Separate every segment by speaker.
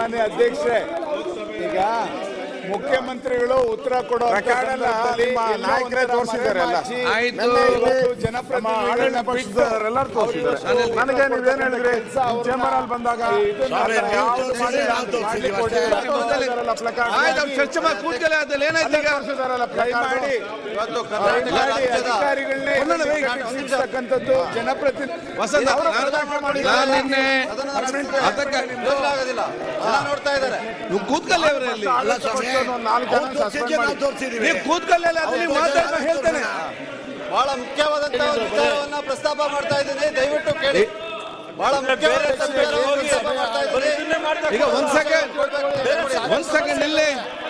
Speaker 1: ಮಾನ್ಯ ಅಧ್ಯಕ್ಷರೇ ಈಗ ಮುಖ್ಯಮಂತ್ರಿಗಳು ಉತ್ತರ ಕೊಡೋ
Speaker 2: ರೆಕಾರ್ಡ್ ಎಲ್ಲ ನಿಮ್ಮ ನಾಯಕರೇ ತೋರಿಸಿದ್ದಾರೆ ಎಲ್ಲ.
Speaker 3: ಆಯ್ತು.
Speaker 2: ನಿನ್ನೆ ಇಲ್ಲಿ ನಮ್ಮ
Speaker 1: ಜನಪ್ರತಿನಿಧಿಗಳನ್ನ
Speaker 2: ಆಡಳಿತ ಪಕ್ಷದವರೆಲ್ಲರೂ ತೋರಿಸಿದ್ದಾರೆ ನನಗೆ ನೀವೇನ್ ಹೇಳಿದ್ರಿ ಚೇಂಬರ್ ಅಲ್ಲಿ ಬಂದಾಗ ಯಾವ್ದು ಮಾಡಿ ಯಾವ್ದು ಮಾಡ್ಲಿಕ್ಕೆ ಕೊಟ್ಟಿಲ್ಲ. ತೋರಿಸಿದಾರಲ್ಲ placard.
Speaker 3: ಆಯ್ತು ಅವ್ರು ಚರ್ಚೆ ಮಾಡಿ ಕೂತ್ಕೊಳ್ಳಿ ಅದ್ರಲ್ಲಿ ಏನಾಯ್ತು
Speaker 2: ಅಲ್ಲೇ
Speaker 3: ಈಗ
Speaker 2: ತೋರಿಸಿದಾರಲ್ಲ
Speaker 1: ದಯಮಾಡಿ
Speaker 2: placard.
Speaker 4: ಇವತ್ತು
Speaker 1: ದಯಮಾಡಿ
Speaker 4: ಕರ್ನಾಟಕ ರಾಜ್ಯದ
Speaker 1: ಅಧಿಕಾರಿಗಳನ್ನೇ
Speaker 3: ಒಂದೊಂದು wait.
Speaker 1: ನಿಲ್ಲಿಸ್ತಕ್ಕಂಥದ್ದು ಜನಪ್ರತಿನಿಧಿ
Speaker 3: ವಸಂತ
Speaker 2: ಅವರು
Speaker 3: ನಾನು-
Speaker 2: ಪ್ರಧಾನ ಮಾಡಿ
Speaker 3: ನಾನು ನಿನ್ನೆ
Speaker 4: ಸದನದ
Speaker 3: ಅದಕ್ಕೆ
Speaker 4: ಯೋಚನೆ ಆಗೋದಿಲ್ಲ ಜನ ನೋಡ್ತಾ ಇದ್ದಾರೆ
Speaker 3: ನೀವು ಕೂತ್ಕೊಳ್ಳಿ ಅವರಲ್ಲಿ
Speaker 2: ಆಡಳಿತ ಪಕ್ಷದವ್ರನ್ನ ಒಂದು ನಾಲ್ಕು ಜನ suspend ಮಾಡಿ.
Speaker 3: ನೀವು ಕೂತ್ಕೊಳ್ಳಿ ಅಲ್ಲಿ ಅದು ನೀವು ಮಾತಾಡ್ತಾ ಹೇಳ್ತೇನೆ
Speaker 4: ಬಹಳ ಮುಖ್ಯವಾದಂತಹ ಒಂದು ವಿಚಾರವನ್ನ ಪ್ರಸ್ತಾಪ ಮಾಡ್ತಾ ಇದ್ದೀನಿ ದಯವಿಟ್ಟು ಕೇಳಿ ಬಹಳ ಮುಖ್ಯವಾದಂತಹ ವಿಚಾರವನ್ನ ಪ್ರಸ್ತಾಪ ಮಾಡ್ತಾ ಇದ್ದೀನಿ
Speaker 3: ಈಗ ಒಂದ್ ಸೆಕೆಂಡ್ ಒಂದ್ ಸೆಕೆಂಡ್ ಇಲ್ಲಿ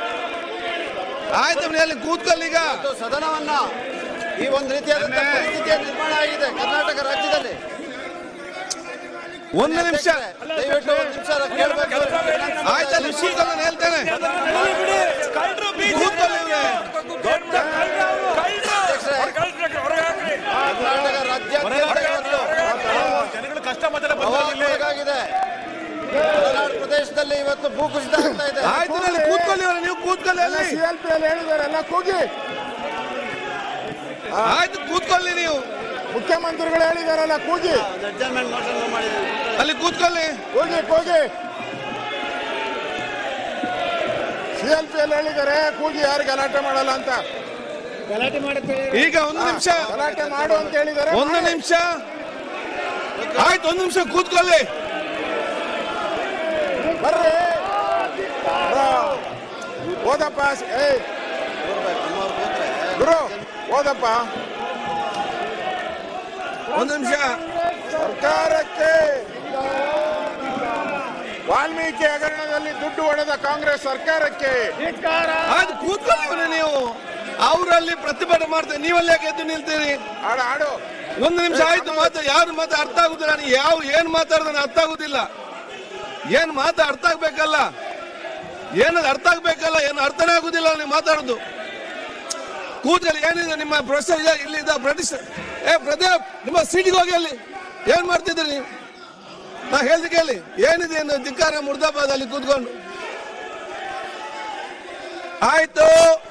Speaker 3: ಆಯ್ತು ನೀವು ಅಲ್ಲಿ ಕೂತ್ಕೊಳ್ಳಿ ಈಗ
Speaker 4: ಇವತ್ತು ಸದನವನ್ನ ಈ ಒಂದು ರೀತಿಯಾದಂತಹ ಪರಿಸ್ಥಿತಿಯ ನಿರ್ಮಾಣ ಆಗಿದೆ ಕರ್ನಾಟಕ ರಾಜ್ಯದಲ್ಲಿ
Speaker 3: ಒಂದು ನಿಮಿಷ
Speaker 4: ದಯವಿಟ್ಟು ಒಂದು ನಿಮಿಷ ಕೇಳಬೇಕು
Speaker 3: ಆಯ್ತು ಅಲ್ಲಿ ಕೂತ್ಕೊಳ್ಳಿ ನಾನು ಹೇಳ್ತೇನೆ ಕೂತ್ಕೊಳ್ಳಿ ಇವ್ರೆ.
Speaker 4: ಕರ್ನಾಟಕ ರಾಜ್ಯಾದ್ಯಂತ ಇವತ್ತು ಪ್ರವಾಹಕ್ಕೊಳಗಾಗಿದೆ ಮಲೆನಾಡು ಪ್ರದೇಶದಲ್ಲಿ ಇವತ್ತು ಭೂಕುಸಿತ ಆಗ್ತಾ ಇದೆ
Speaker 3: ಆಯ್ತು ಅಲ್ಲಿ ಕೂತ್ಕೊಳ್ಳಿ ಇವ್ರೆ ನೀವು ಕೂತ್ಕೊಳ್ಳಿ ಅಲ್ಲಿ
Speaker 2: CLP ಅಲ್ಲಿ ಹೇಳಿದ್ದಾರೆ ಎಲ್ಲ ಕೂಗಿ
Speaker 3: ಆಯ್ತು ಕೂತ್ಕೊಳ್ಳಿ ನೀವು
Speaker 2: ಮುಖ್ಯಮಂತ್ರಿಗಳು ಹೇಳಿದಾರಲ್ಲ ಕೂಗಿ
Speaker 4: ಜಡ್ಜ್ಮೆಂಟ್ ಮೋಷನ್ ಮಾಡಿದ್ದೀವಿ
Speaker 3: ಅಲ್ಲಿ ಕೂತ್ಕೊಳ್ಳಿ
Speaker 2: ಕೂಗಿ ಕೂಗಿ ಸಿಎಲ್ಪಿ ಅಲ್ಲಿ ಹೇಳಿದ್ದಾರೆ ಕೂಗಿ ಯಾರು ಗಲಾಟೆ ಮಾಡಲ್ಲ ಅಂತ
Speaker 3: ಈಗ ಒಂದು ನಿಮಿಷ
Speaker 2: ಗಲಾಟೆ ಮಾಡು ಅಂತ ಹೇಳಿದ್ದಾರೆ
Speaker 3: ಒಂದು ನಿಮಿಷ ಆಯ್ತು ಒಂದು ನಿಮಿಷ ಕೂತ್ಕೊಳ್ಳಿ
Speaker 2: ಬರ್ರಿ ಬಾ. ಓದಪ್ಪ ಏಯ್ ಗುರು ಓದಪ್ಪ
Speaker 3: ಒಂದು ನಿಮಿಷ
Speaker 2: ಸರ್ಕಾರಕ್ಕೆ ವಾಲ್ಮೀಕಿ ಹಗರಣದಲ್ಲಿ ದುಡ್ಡು ಹೊಡೆದ ಕಾಂಗ್ರೆಸ್ ಸರ್ಕಾರಕ್ಕೆ
Speaker 3: ಆಯ್ತು ಕೂತ್ಕೊಳ್ಳಿ ಇವ್ರೆ ನೀವು ಅವರಲ್ಲಿ ಪ್ರತಿಭಟನೆ ಮಾಡ್ತಾರೆ ನೀವಲ್ಲಿ ಯಾಕೆ ಎದ್ದು ನಿಲ್ತೀರಿ
Speaker 2: ಆಡು ಆಡು
Speaker 3: ಒಂದು ನಿಮಿಷ ಆಯ್ತು ಮಾತು ಯಾರು ಮಾತು ಅರ್ಥ ಆಗುದಿಲ್ಲ ನನಗೆ ಯಾವ ಏನ್ ಮಾತಾಡಿದ್ರೆ ಅರ್ಥ ಆಗುದಿಲ್ಲ ಏನ್ ಮಾತು ಅರ್ಥ ಆಗ್ಬೇಕಲ್ಲ ಏನದು ಅರ್ಥ ಆಗ್ಬೇಕಲ್ಲ ಏನು ಅರ್ಥನೇ ಆಗುದಿಲ್ಲ ನೀವು ಮಾತಾಡೋದು ಕೂತಲ್ಲಿ ಏನಿದೆ ನಿಮ್ಮ ಪ್ರೊಫೆಸರ್ ಇಲ್ಲಿ ಇದ್ದ ಬ್ರಿಟಿಷ್ ಏ ಪ್ರದೀಪ್ ನಿಮ್ಮ ಸೀಟಿಗೆ ಹೋಗಿ ಅಲ್ಲಿ ಏನ್ ಮಾಡ್ತಿದ್ರಿ ನೀವು ನಾ ಹೇಳ್ದೆ ಕೇಳಿ ಏನಿದೆ ಏನು ಧಿಕ್ಕಾರ ಮುರ್ದಾಬಾದ್ ಅಲ್ಲಿ ಕೂತ್ಕೊಂಡು ಆಯ್ತು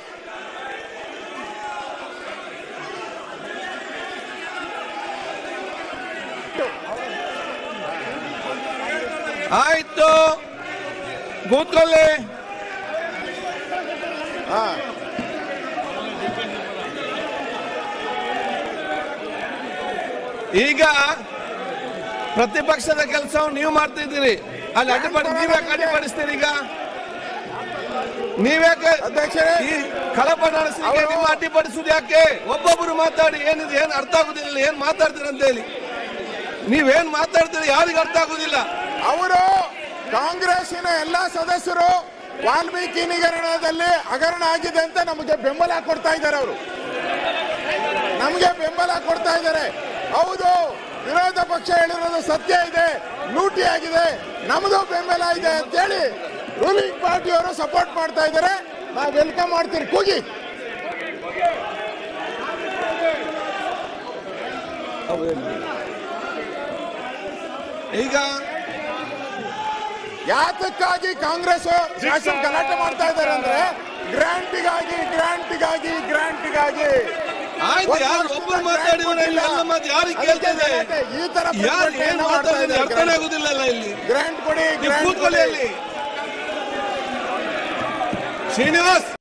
Speaker 3: ಆಯ್ತು ಕೂತ್ಕೊಳ್ಳಿ
Speaker 2: ಹಾ
Speaker 3: ಈಗ ಪ್ರತಿಪಕ್ಷದ ಕೆಲಸವನ್ನು ನೀವು ಮಾಡ್ತಿದ್ದೀರಿ ಅಲ್ಲಿ ಅಡ್ಡಿಪಡಿ ನೀವ್ಯಾಕೆ ಅಡ್ಡಿಪಡಿಸ್ತೀರಿ ಈಗ ನೀವ್ಯಾಕೆ
Speaker 2: ಅಧ್ಯಕ್ಷರೇ
Speaker 3: ಈ ಕಳಪ ನಡೆಸಲಿಕ್ಕೆ ನೀವು ಅಡ್ಡಿಪಡಿಸುದು ಯಾಕೆ ಒಬ್ಬೊಬ್ರು ಮಾತಾಡಿ ಏನಿದೆ ಏನ್ ಅರ್ಥ ಆಗುದಿಲ್ಲ ಏನ್ ಮಾತಾಡ್ತೀರಿ ಅಂತ ಹೇಳಿ ನೀವೇನ್ ಮಾತಾಡ್ತೀರಿ ಯಾರಿಗೂ ಅರ್ಥ ಆಗುದಿಲ್ಲ
Speaker 2: ಅವರು ಕಾಂಗ್ರೆಸ್ಸಿನ ಎಲ್ಲಾ ಸದಸ್ಯರು ವಾಲ್ಮೀಕಿ ನಿಗರಣದಲ್ಲಿ ಹಗರಣ ಆಗಿದೆ ಅಂತ ನಮಗೆ ಬೆಂಬಲ ಕೊಡ್ತಾ ಇದ್ದಾರೆ ಅವರು ನಮಗೆ ಬೆಂಬಲ ಕೊಡ್ತಾ ಇದ್ದಾರೆ ಹೌದು ವಿರೋಧ ಪಕ್ಷ ಹೇಳಿರೋದು ಸತ್ಯ ಇದೆ ಲೂಟಿ ಆಗಿದೆ ನಮ್ದು ಬೆಂಬಲ ಇದೆ ಅಂತೇಳಿ ರೂಲಿಂಗ್ ಪಾರ್ಟಿಯವರು ಸಪೋರ್ಟ್ ಮಾಡ್ತಾ ಇದ್ದಾರೆ ನಾವು ವೆಲ್ಕಮ್ ಮಾಡ್ತೀರಿ ಕೂಗಿ
Speaker 3: ಈಗ
Speaker 2: ಯಾತಕ್ಕಾಗಿ ಕಾಂಗ್ರೆಸ್ ಶಾಸನ ಗಲಾಟೆ ಮಾಡ್ತಾ ಇದ್ದಾರೆ ಅಂದ್ರೆ ಗ್ರಾಂಟಿಗಾಗಿ ಗ್ರಾಂಟಿಗಾಗಿ ಗ್ರಾಂಟಿಗಾಗಿ
Speaker 3: ಆಯ್ತು ಯಾರು ಒಬ್ಬರು ಮಾತಾಡಿ ಎಲ್ಲ ಮಾತು ಯಾರಿಗೆ ಕೇಳ್ತದೆ
Speaker 2: ಈ ತರ
Speaker 3: ಯಾರು ಏನ್ ಮಾತಾಡಿದ್ರೆ ಅರ್ಥನೇ ಆಗುದಿಲ್ಲಲ್ಲ ಇಲ್ಲಿ
Speaker 2: ಗ್ರಾಂಟ್ ಕೊಡಿ
Speaker 3: ನೀವು
Speaker 2: ಗ್ರಾಂಟ್
Speaker 3: ಕೂತ್ಕೊಳ್ಳಿ
Speaker 2: ಕೊಡಿ
Speaker 3: ಅಲ್ಲಿ ಶ್ರೀನಿವಾಸ್